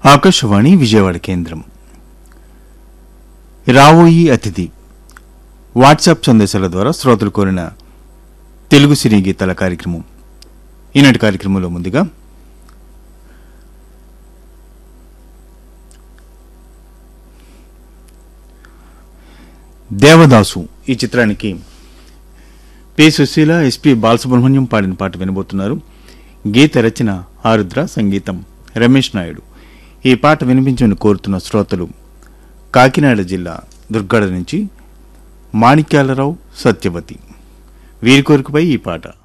ఆకాశవాణి విజయవాడ కేంద్రం రావోయి అతిథి వాట్సాప్ సందేశాల ద్వారా శ్రోతలు కోరిన తెలుగు సినీ గీతాల కార్యక్రమం ఈనాటి కార్యక్రమంలో ముందుగా దేవదాసు ఈ చిత్రానికి పి సుశీల ఎస్పి బాలసుబ్రహ్మణ్యం పాడిన పాట వినబోతున్నారు గీత రచన ఆరుద్ర సంగీతం రమేష్ నాయుడు ఈ పాట వినిపించమని కోరుతున్న శ్రోతలు కాకినాడ జిల్లా దుర్గడ నుంచి మాణిక్యాలరావు సత్యవతి వీరి కోరికపై ఈ పాట